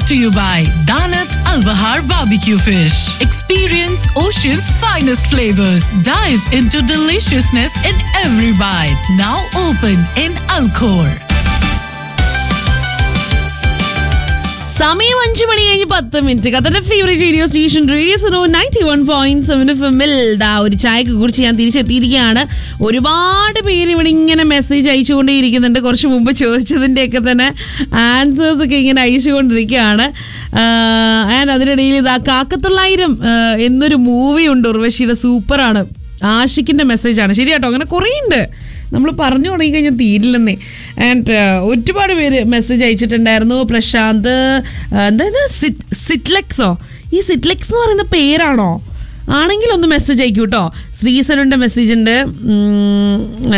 to you by Danat Al Bahar Barbecue Fish. Experience Ocean's finest flavors. Dive into deliciousness in every bite. Now open in Alcor. സമയം അഞ്ചു മണി കഴിഞ്ഞ് പത്ത് minute കത്തന്റെ favourite radio station radio so ninety one point seven F എമ്മിൽ ദാ ഒരു ചായക്ക് കുറിച്ച് ഞാൻ തിരിച്ചെത്തിയിരിക്കുകയാണ് ഒരുപാട് പേര് ഇവിടെ ഇങ്ങനെ മെസ്സേജ് അയച്ചുകൊണ്ടേയിരിക്കുന്നുണ്ട് കുറച്ച് മുമ്പ് ചോദിച്ചതിൻ്റെയൊക്കെ തന്നെ ആൻസേഴ്സ് ഒക്കെ ഇങ്ങനെ അയച്ചുകൊണ്ടിരിക്കുകയാണ് ആൻഡ് അതിനിടയിൽ ഇതാ കാക്കത്തൊള്ളായിരം ആ, എന്നൊരു മൂവി ഉണ്ട് ഉർവശിയുടെ സൂപ്പറാണ് ആഷിക്കിന്റെ മെസ്സേജാണ് ശരി കേട്ടോ അങ്ങനെ കുറേ ഉണ്ട് നമ്മൾ പറഞ്ഞു തുടങ്ങി കഴിഞ്ഞാൽ തീരില്ലെന്നേ ആൻഡ് ഒരുപാട് പേര് മെസ്സേജ് അയച്ചിട്ടുണ്ടായിരുന്നു പ്രശാന്ത് ആ, എന്തായത് സിറ്റ് സിറ്റ്ലെക്സോ ഈ സിറ്റ്ലെക്സ് എന്ന് പറയുന്ന പേരാണോ ആണെങ്കിൽ ഒന്ന് മെസ്സേജ് അയക്കൂ കേട്ടോ ശ്രീസനുൻ്റെ മെസ്സേജ് ഉണ്ട് ഉം,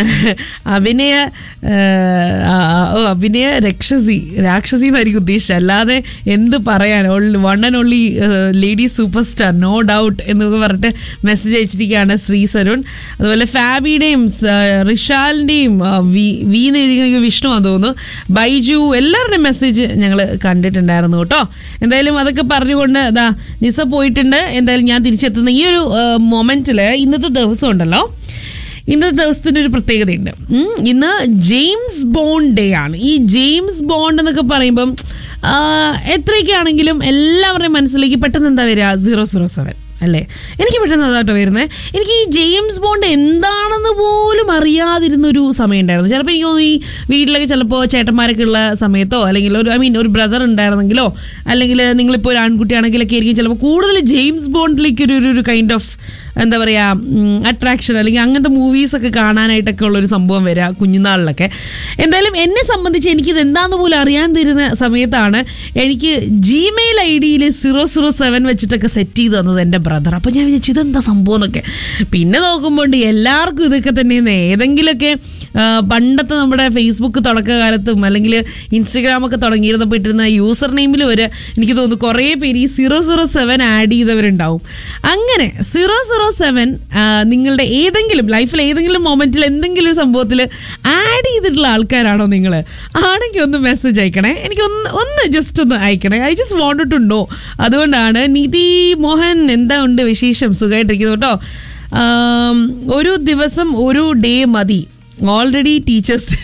അഭിനയ ആ, ആ, ഓ അഭിനയ രക്ഷസി രാക്ഷസി എന്നായിരിക്കും ഉദ്ദേശിച്ചത് അല്ലാതെ എന്ത് പറയാൻ one and only lady superstar no doubt എന്നൊക്കെ പറഞ്ഞിട്ട് മെസ്സേജ് അയച്ചിരിക്കുകയാണ് ശ്രീസരുൺ അതുപോലെ ഫാബിയുടെയും സ- റിഷാലിൻ്റെയും വി വി എന്നെഴുതിയ വിഷ്ണു ആണെന്ന് തോന്നുന്നു ബൈജു എല്ലാവരുടെയും മെസ്സേജ് ഞങ്ങൾ കണ്ടിട്ടുണ്ടായിരുന്നു കേട്ടോ എന്തായാലും അതൊക്കെ പറഞ്ഞുകൊണ്ട് ഇതാ നിസ പോയിട്ടുണ്ട് എന്തായാലും ഞാൻ തിരിച്ചെത്തുന്ന ഈ ഒരു മൊമെന്റിൽ ഇന്നത്തെ ദിവസം ഉണ്ടല്ലോ ഇന്നത്തെ ദിവസത്തിന് ഒരു പ്രത്യേകതയുണ്ട് ഉം, ഇന്ന് ജെയിംസ് ബോണ്ട് ഡേ ആണ് ഈ ജെയിംസ് ബോണ്ട് എന്നൊക്കെ പറയുമ്പം ആ, എത്രയൊക്കെ ആണെങ്കിലും എല്ലാവരുടെയും മനസ്സിലേക്ക് പെട്ടെന്ന് എന്താ വരിക സീറോ സീറോ സെവൻ അല്ലേ എനിക്ക് പെട്ടെന്ന് അതാട്ടോ വരുന്നത് എനിക്ക് ഈ ജെയിംസ് ബോണ്ട് എന്താണെന്ന് പോലും അറിയാതിരുന്ന ഒരു സമയം ഉണ്ടായിരുന്നു ചിലപ്പോൾ എനിക്ക് തോന്നുന്നു ഈ വീട്ടിലൊക്കെ ചിലപ്പോൾ ചേട്ടന്മാരൊക്കെ ഉള്ള സമയത്തോ അല്ലെങ്കിൽ ഒരു ഐ മീൻ ഒരു ബ്രദർ ഉണ്ടായിരുന്നെങ്കിലോ അല്ലെങ്കിൽ നിങ്ങളിപ്പോൾ ഒരു ആൺകുട്ടിയാണെങ്കിലൊക്കെ ആയിരിക്കും ചിലപ്പോൾ കൂടുതൽ ജെയിംസ് ബോണ്ടിലേക്ക് ഒരു ഒരു കൈൻഡ് ഓഫ് എന്താ പറയുക അട്രാക്ഷൻ അല്ലെങ്കിൽ അങ്ങനത്തെ മൂവീസൊക്കെ കാണാനായിട്ടൊക്കെ ഉള്ളൊരു സംഭവം വരിക കുഞ്ഞുനാളിലൊക്കെ എന്തായാലും എന്നെ സംബന്ധിച്ച് എനിക്കിത് എന്താണെന്ന് പോലും അറിയാൻ തരുന്ന സമയത്താണ് എനിക്ക് ജിമെയിൽ ഐ ഡിയിൽ സീറോ സീറോ സെവൻ വെച്ചിട്ടൊക്കെ സെറ്റ് ചെയ്ത് തന്നത് എൻ്റെ ബ്രദർ അപ്പം ഞാൻ വിചാരിച്ചു ഇതെന്താ സംഭവം എന്നൊക്കെ പിന്നെ നോക്കുമ്പോൾ എല്ലാവർക്കും ഇതൊക്കെ തന്നെയാണ് ഏതെങ്കിലുമൊക്കെ ആ, പണ്ടത്തെ നമ്മുടെ ഫേസ്ബുക്ക് തുടക്കകാലത്തും അല്ലെങ്കിൽ ഇൻസ്റ്റഗ്രാമൊക്കെ തുടങ്ങിയിരുന്നപ്പോൾ ഇട്ടിരുന്ന യൂസർ നെയിമിൽ വരെ എനിക്ക് തോന്നുന്നു കുറേ പേര് ഈ സീറോ സീറോ സെവൻ ആഡ് ചെയ്തവരുണ്ടാവും അങ്ങനെ സീറോ സീറോ സെവൻ നിങ്ങളുടെ ഏതെങ്കിലും ലൈഫിൽ ഏതെങ്കിലും മൊമെന്റിൽ എന്തെങ്കിലും ഒരു സംഭവത്തിൽ ആഡ് ചെയ്തിട്ടുള്ള ആൾക്കാരാണോ നിങ്ങൾ ആണെങ്കിൽ ഒന്ന് മെസ്സേജ് അയക്കണേ എനിക്ക് ഒന്ന് ഒന്ന് ജസ്റ്റ് ഒന്ന് അയക്കണേ I just want to know അതുകൊണ്ടാണ് നിധി മോഹൻ എന്താ ഉണ്ട് വിശേഷം സുഖമായിട്ടിരിക്കുന്നു കേട്ടോ ആം, ഒരു ദിവസം ഒരു ഡേ മതി ഓൾറെഡി ടീച്ചേഴ്സ്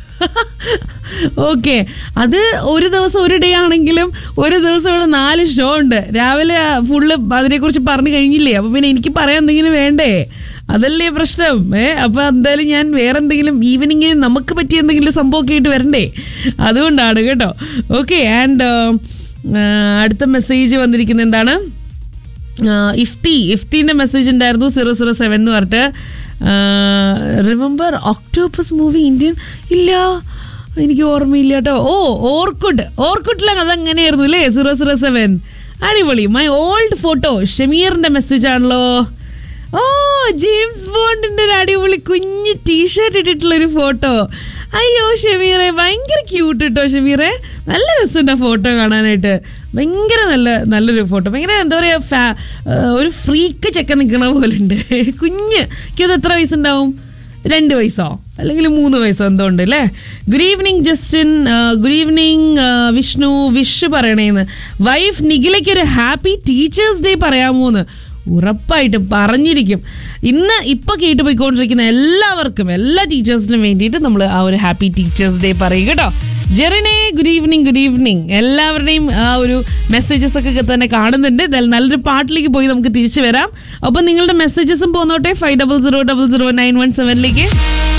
ഓക്കെ അത് ഒരു ദിവസം ഒരു ഡേ ആണെങ്കിലും ഒരു ദിവസം ഇവിടെ നാല് ഷോ ഉണ്ട് രാവിലെ ഫുള്ള് അതിനെക്കുറിച്ച് പറഞ്ഞു കഴിഞ്ഞില്ലേ അപ്പം പിന്നെ എനിക്ക് പറയാൻ എന്തെങ്കിലും വേണ്ടേ അതല്ലേ പ്രശ്നം ഏ അപ്പം എന്തായാലും ഞാൻ വേറെ എന്തെങ്കിലും ഈവനിങ് നമുക്ക് പറ്റിയ എന്തെങ്കിലും സംഭവമൊക്കെ ആയിട്ട് വരണ്ടേ അതുകൊണ്ടാണ് കേട്ടോ ഓക്കെ ആൻഡ് അടുത്ത മെസ്സേജ് വന്നിരിക്കുന്നത് എന്താണ് ആഹ് ഇഫ്തി ഇഫ്തിന്റെ മെസ്സേജ് ഉണ്ടായിരുന്നു സീറോ സീറോ സെവൻ എന്ന് പറഞ്ഞിട്ട് റിമെമ്പർ ഒക്ടോപ്പസ് മൂവി ഇന്ത്യൻ ഇല്ല എനിക്ക് ഓർമ്മയില്ല കേട്ടോ ഓ ഓർക്കുഡ് ഓർക്കുഡിലാണ് അതങ്ങനെയായിരുന്നു അല്ലേ സീറോ സീറോ സെവൻ അടിപൊളി മൈ ഓൾഡ് ഫോട്ടോ ഷമീറിന്റെ മെസ്സേജ് ആണല്ലോ ഓ ജെയിംസ് ബോണ്ടിന്റെ ഒരു അടിപൊളി കുഞ്ഞ് ടീഷർട്ട് ഇട്ടിട്ടുള്ള ഒരു ഫോട്ടോ അയ്യോ ഷമീറെ ഭയങ്കര ക്യൂട്ട് കേട്ടോ ഷമീറെ നല്ല രസമുണ്ട് ആ ഫോട്ടോ കാണാനായിട്ട് ഭയങ്കര നല്ല നല്ലൊരു ഫോട്ടോ ഭയങ്കര എന്താ പറയുക ഫാ ഏഹ് ഒരു ഫ്രീക്ക് ചെക്കൻ നിൽക്കണ പോലെ ഉണ്ട് കുഞ്ഞ് എനിക്കത് എത്ര വയസ്സുണ്ടാവും രണ്ട് വയസ്സോ അല്ലെങ്കിൽ മൂന്ന് വയസ്സോ എന്തോ ഉണ്ട് അല്ലേ good evening Justin good evening Vishnu wish പറയണേന്ന് വൈഫ് നിഖിലയ്ക്ക് ഒരു ഹാപ്പി ടീച്ചേഴ്സ് ഡേ പറയാമോന്ന് ഉറപ്പായിട്ടും പറഞ്ഞിരിക്കും ഇന്ന് ഇപ്പൊ കേട്ട് പോയിക്കൊണ്ടിരിക്കുന്ന എല്ലാവർക്കും എല്ലാ ടീച്ചേഴ്സിനും വേണ്ടിയിട്ട് നമ്മൾ ആ ഒരു ഹാപ്പി ടീച്ചേഴ്സ് ഡേ പറയും കേട്ടോ ജെറിനെ ഗുഡ് ഈവനിങ് ഗുഡ് ഈവനിങ് എല്ലാവരുടെയും ആ ഒരു മെസ്സേജസ് ഒക്കെ തന്നെ കാണുന്നുണ്ട് എന്തായാലും നല്ലൊരു പാട്ടിലേക്ക് പോയി നമുക്ക് തിരിച്ചു വരാം അപ്പം നിങ്ങളുടെ മെസ്സേജസും പോന്നോട്ടെ five double zero double zero nine one സെവനിലേക്ക്